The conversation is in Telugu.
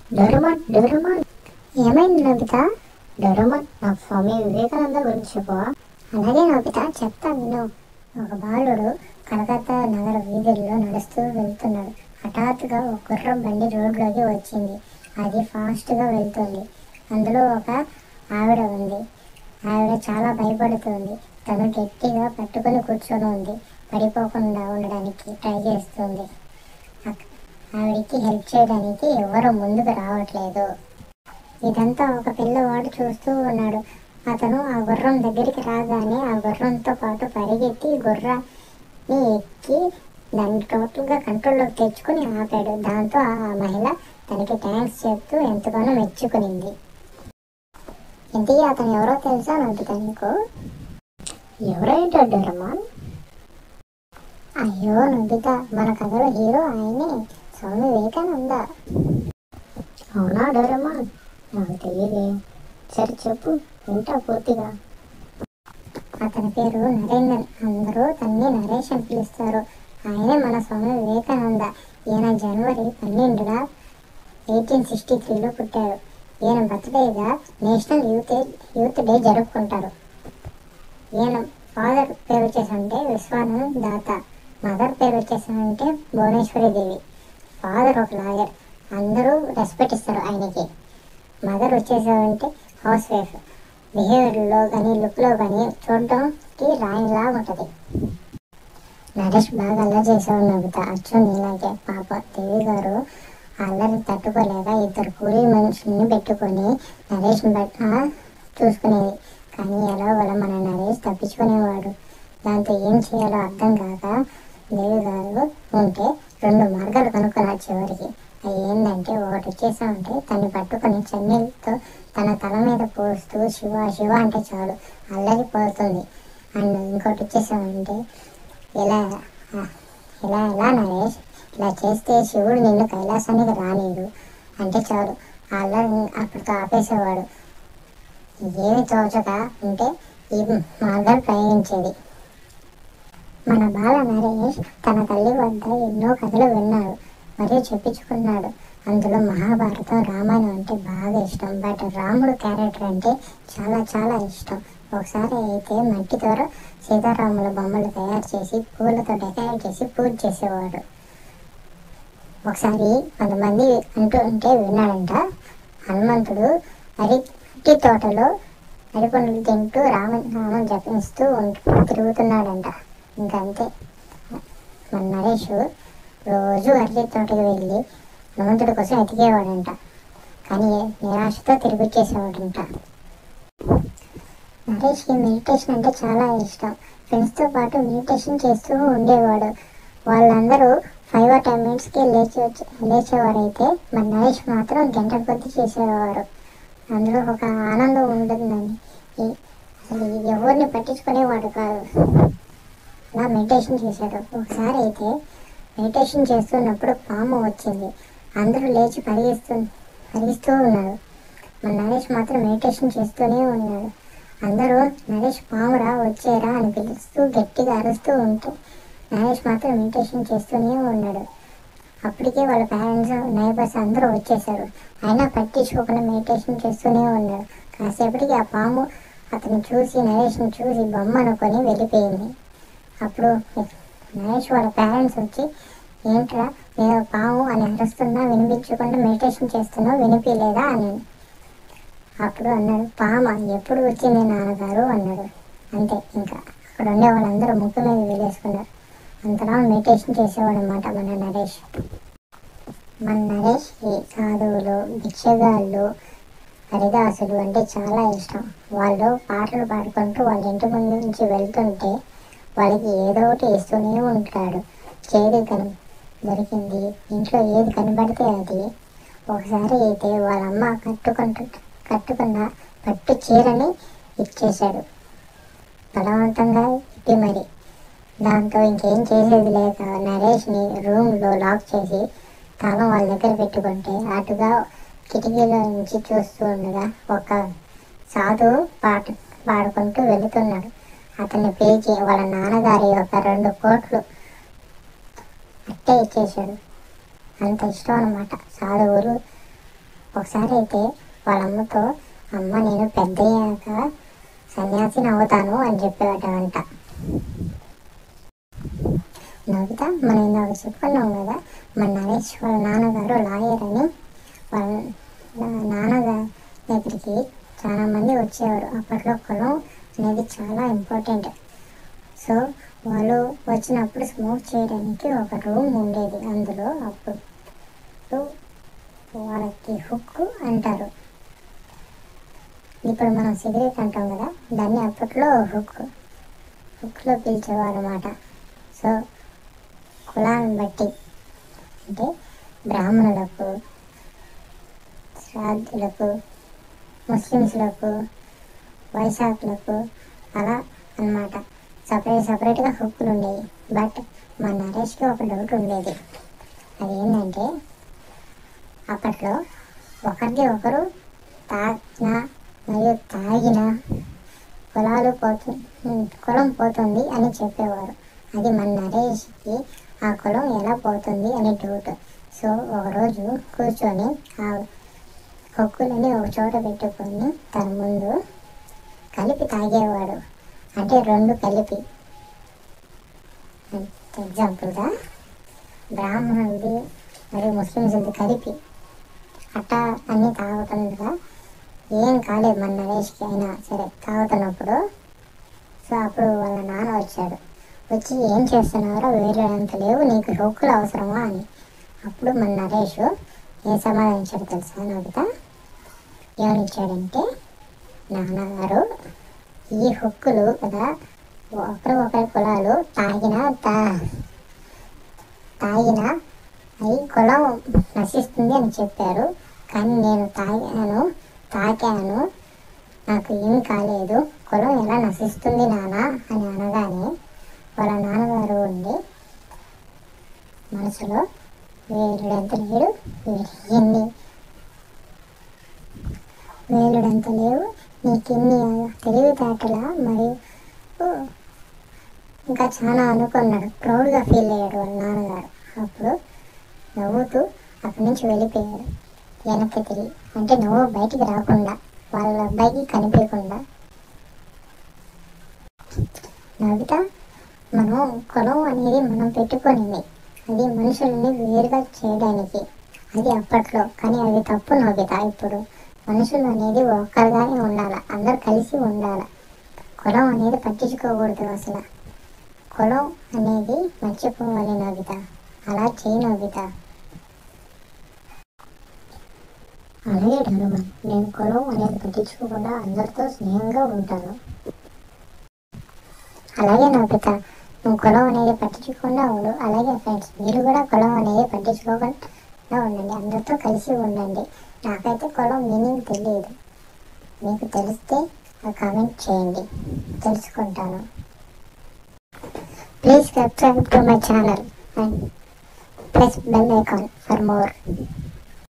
డోరమాన్ డోరమాన్ ఏమైంది నోబిత డోరమాన్ నాకు స్వామి వివేకానంద గురించి చెప్పవా అలాగే నోబిత చెప్తా విను ఒక బాలుడు కలకత్తా నగర వీధుల్లో నడుస్తూ వెళ్తున్నాడు హఠాత్తుగా ఒక గుర్రం బండి రోడ్లోకి వచ్చింది అది ఫాస్ట్గా వెళ్తుంది అందులో ఒక ఆవిడ ఉంది ఆవిడ చాలా భయపడుతుంది తను గట్టిగా పట్టుకొని కూర్చొని ఉంది పడిపోకుండా ఉండడానికి ట్రై చేస్తుంది అక్- ఆవిడకి హెల్ప్ చేయడానికి ఎవరు ముందుకు రావట్లేదు ఇదంతా ఒక పిల్లవాడు చూస్తూ ఉన్నాడు అతను ఆ గుర్రం దగ్గరికి రాగానే ఆ గుర్రంతో పాటు పరిగెత్తి గుర్రాన్ని ఎక్కి దాన్ని టోటల్గా కంట్రోల్లోకి తెచ్చుకుని ఆపాడు దాంతో ఆ మహిళ తనకి థ్యాంక్స్ చెప్తూ ఎంతగానో మెచ్చుకునింది ఇంతకీ అతను ఎవరో తెలుసా నవ్వుతా నీకు ఎవరైతే రమాన్ అయ్యో నొబిత మన కథలో హీరో ఆయనే స్వామి వివేకానంద అవునా డోరమాన్ నాకు తెలియదే సరే చెప్పు వింటా పూర్తిగా అతని పేరు నరేందర్ అందరూ తన్ని నరేష్ అని పిలుస్తారు ఆయనే మన స్వామి వివేకానంద ఈయన జనవరి పన్నెండున ఎయిటీన్ సిక్స్టీ త్రీలో పుట్టాడు ఈయన బర్త్డేగా నేషనల్ యూత్ యూత్ డే జరుపుకుంటారు ఈయన ఫాదర్ పేరు వచ్చేసంటే విశ్వానంద్ దాత మదర్ పేరు వచ్చేసంటే భువనేశ్వరి దేవి ఫాదర్ ఒక లాయర్ అందరూ రెస్పెక్ట్ ఇస్తారు ఆయనకి మదర్ వచ్చేసామంటే హౌస్ వైఫ్ బిహేవియర్లో కానీ లుక్లో కానీ చూడడానికి రాయిలా ఉంటుంది నరేష్ బాగా అల్లరి చేసావు నవ్వుతా అచ్చు నీలాగే పాప దేవి గారు ఆ అల్లరి తట్టుకోలేక ఇద్దరు కూలీ మనుషుల్ని పెట్టుకొని నరేష్ బట్ట చూసుకునేది కానీ ఎలా వల్ల మన నరేష్ తప్పించుకునేవాడు దాంతో ఏం చేయాలో అర్థం కాక దేవి గారు ఉంటే రెండు మార్గాలు కనుక్కున్నారు చివరికి అవి ఏంటంటే ఒకటి వచ్చేసామంటే తన్ని పట్టుకొని చెన్నీలతో తన తల మీద పోస్తూ శివ శివ అంటే చాలు అల్లరి పోతుంది అండ్ ఇంకోటి వచ్చేసామంటే ఇలా ఆ, ఇలా ఎలా నరేష్ ఇలా చేస్తే శివుడు నిన్ను కైలాసానికి రానిడు అంటే చాలు ఆ అల్లరి అప్పటితో ఆపేసేవాడు ఏమి తోచక ఉంటే ఈ మార్గాలు ప్రయోగించేది మన బాల నరేష్ తన తల్లి వద్ద ఎన్నో కథలు విన్నాడు మరియు చెప్పించుకున్నాడు అందులో మహాభారతం రామాయణం అంటే బాగా ఇష్టం బట్ రాముడు క్యారెక్టర్ అంటే చాలా చాలా ఇష్టం ఒకసారి అయితే మట్టితో సీతారాముల బొమ్మలు తయారు చేసి పూలతో డెకరేట్ చేసి పూజ చేసేవాడు ఒకసారి కొంతమంది అంటూ ఉంటే విన్నాడంట హనుమంతుడు అరి అరటి తోటలో అరిపండ్లు తింటూ రామ రామం జపిస్తూ ఉంటూ తిరుగుతున్నాడంట ఇంకా అంతే మన నరేష్ రోజు అరటి తోటకి వెళ్ళి హనుమంతుడి కోసం ఎతికేవాడంట కానీ నిరాశతో తిరిగిచ్చేసేవాడంట నరేష్కి మెడిటేషన్ అంటే చాలా ఇష్టం ఫ్రెండ్స్తో పాటు మెడిటేషన్ చేస్తూ ఉండేవాడు వాళ్ళందరూ ఫైవ్ ఆర్ టెన్ మినిట్స్కి లేచి వచ్చి లేచేవారైతే మన నరేష్ మాత్రం గంటల కొద్దీ చేసేవారు అందులో ఒక ఆనందం ఉంటుందండి ఈ- అసలు ఎవరిని పట్టించుకునేవాడు కాదు అలా మెడిటేషన్ చేశాడు ఒకసారి అయితే మెడిటేషన్ చేస్తున్నప్పుడు పాము వచ్చింది అందరూ లేచి పరిగెస్తూ పరిగిస్తూ ఉన్నారు మన నరేష్ మాత్రం మెడిటేషన్ చేస్తూనే ఉన్నాడు అందరూ నరేష్ పామురా వచ్చేరా అని పిలుస్తూ గట్టిగా అరుస్తూ ఉంటే నరేష్ మాత్రం మెడిటేషన్ చేస్తూనే ఉన్నాడు అప్పటికే వాళ్ళ పేరెంట్స్ నైబర్స్ అందరూ వచ్చేసారు అయినా పట్టించుకోకుండా మెడిటేషన్ చేస్తూనే ఉన్నాడు కాసేపటికి ఆ పాము అతను చూసి నరేష్ని చూసి బొమ్మ అనుకొని వెళ్ళిపోయింది అప్పుడు నరేష్ వాళ్ళ పేరెంట్స్ వచ్చి ఏంట్రా నేను పాము అని అరుస్తున్నా వినిపించకుండా మెడిటేషన్ చేస్తున్నా వినిపించలేదా అని అప్పుడు అన్నాడు పామ ఎప్పుడు వచ్చింది నాన్నగారు అన్నాడు అంతే ఇంకా అక్కడ ఉండే వాళ్ళందరూ ముక్కు మీద వేలేసుకున్నారు అంతలా మెడిటేషన్ చేసేవాడు అనమాట మన నరేష్ మన నరేష్కి సాధువులు భిక్షగాళ్ళు హరిదాసులు అంటే చాలా ఇష్టం వాళ్ళు పాటలు పాడుకుంటూ వాళ్ళ ఇంటి ముందు నుంచి వెళ్తుంటే వాళ్ళకి ఏదో ఒకటి ఇస్తూనే ఉంటాడు చేదు కను దొరికింది ఇంట్లో ఏది కనబడితే అది ఒకసారి అయితే వాళ్ళ అమ్మ కట్టుకుంటు కట్టుకున్న పట్టు చీరని ఇచ్చేశాడు బలవంతంగా ఇప్పి మరి దాంతో ఇంకేం చేసేది లేక నరేష్ని రూమ్లో లాక్ చేసి తాళం వాళ్ళ దగ్గర పెట్టుకుంటే అటుగా కిటికీలో నుంచి చూస్తూ ఉండగా ఒక సాధు పాట పాడుకుంటూ వెళుతున్నాడు అతన్ని పిలిచి వాళ్ళ నాన్నగారి యొక్క రెండు కోట్లు అట్టే ఇచ్చేశాడు అంత ఇష్టం అనమాట సాధువులు ఒకసారి అయితే వాళ్ళ అమ్మతో అమ్మ నేను పెద్దయ్యాక సన్యాసిని అవుతాను అని చెప్పేవాటంట నవ్వుతా మనం ఇందాక చెప్పుకున్నాం కదా మన నరేష్ వాళ్ళ నాన్నగారు లాయర్ అని వాళ్ళ నా- నాన్నగారి దగ్గరికి చాలా మంది వచ్చేవారు అప్పట్లో కులం అనేది చాలా ఇంపార్టెంట్ సో వాళ్ళు వచ్చినప్పుడు స్మోక్ చేయడానికి ఒక రూమ్ ఉండేది అందులో అప్పుడు వాళ్ళకి హుక్ అంటారు ఇప్పుడు మనం సిగరెట్ అంటాం కదా దాన్ని అప్పట్లో హుక్ హుక్లో పిలిచేవారు అన్నమాట సో కులాన్ని బట్టి అంటే బ్రాహ్మణులకు శ్రాద్ధులకు ముస్లిమ్స్లకు వైశాఖులకు అలా అన్నమాట సపరేట్ సపరేట్గా హుక్కులు ఉండేవి బట్ మా నరేష్కి ఒక డౌట్ ఉండేది అదేంటంటే అప్పట్లో ఒకరిది ఒకరు తాగిన మరియు తాగిన కులాలు పోతు కులం పోతుంది అని చెప్పేవారు అది మన నరేష్కి ఆ కులం ఎలా పోతుంది అని డౌట్ సో ఒకరోజు కూర్చొని ఆ హక్కులని ఒక చోట పెట్టుకొని తన ముందు కలిపి తాగేవాడు అంటే రెండు కలిపి ఎగ్జాంపుల్గా బ్రాహ్మణులది మరియు ముస్లిమ్స్ది కలిపి అట్టా అన్నీ తాగుతుండగా ఏం కాలేదు మన నరేష్కి అయినా సరే తాగుతున్నప్పుడు సో అప్పుడు వాళ్ళ నాన్న వచ్చాడు వచ్చి ఏం చేస్తున్నారో వేరేంత లేవు నీకు హుక్కులు అవసరమా అని అప్పుడు మన నరేష్ ఏం సమాధానించాడు తెలుసా నవ్వుతా ఏమనిచ్చాడంటే నాన్నగారు ఈ హుక్కులు కదా ఒకరు ఒకరి కులాలు తాగిన తా తాగిన అయి కులం నశిస్తుంది అని చెప్పారు కానీ నేను తాగాను తాకాను నాకు ఏం కాలేదు కులం ఎలా నశిస్తుంది నాన్న అని అనగానే వాళ్ళ నాన్నగారు ఉండి మనసులో వేలుడంత లేడు ఎన్ని వేలుడంత లేవు నీకెన్ని తెలివితేటల మరియు ఇంకా చాలా అనుకున్నాడు ప్రౌడ్గా ఫీల్ అయ్యాడు వాళ్ళ నాన్నగారు అప్పుడు నవ్వుతూ అక్కడి నుంచి వెళ్ళిపోయాడు వెనక్కి తిరిగి అంటే నువ్వు బయటికి రాకుండా వాళ్ళ అబ్బాయికి కనిపించకుండా నవ్వుతా మనం కులం అనేది మనం పెట్టుకునింది అది మనుషుల్ని వేరుగా చేయడానికి అది అప్పట్లో కానీ అది తప్పు నవ్వుతా ఇప్పుడు మనుషులు అనేది ఒక్కరుగానే ఉండాలి అందరు కలిసి ఉండాలి కులం అనేది పట్టించుకోకూడదు అసలు కులం అనేది మర్చిపోవాలి నవ్విత అలా చేయి నవ్విత అలాగే హనుమాన్ నేను కులం అనేది పట్టించుకోకుండా అందరితో స్నేహంగా ఉంటాను అలాగే నవ్విత నువ్వు కులం అనేది పట్టించుకోకుండా ఉండు అలాగే ఫ్రెండ్స్ మీరు కూడా కులం అనేది పట్టించుకోకుండా ఉండండి అందరితో కలిసి ఉండండి నాకైతే కులం మీనింగ్ తెలియదు మీకు తెలిస్తే కామెంట్ చేయండి తెలుసుకుంటాను please subscribe to my channel and press bell icon for more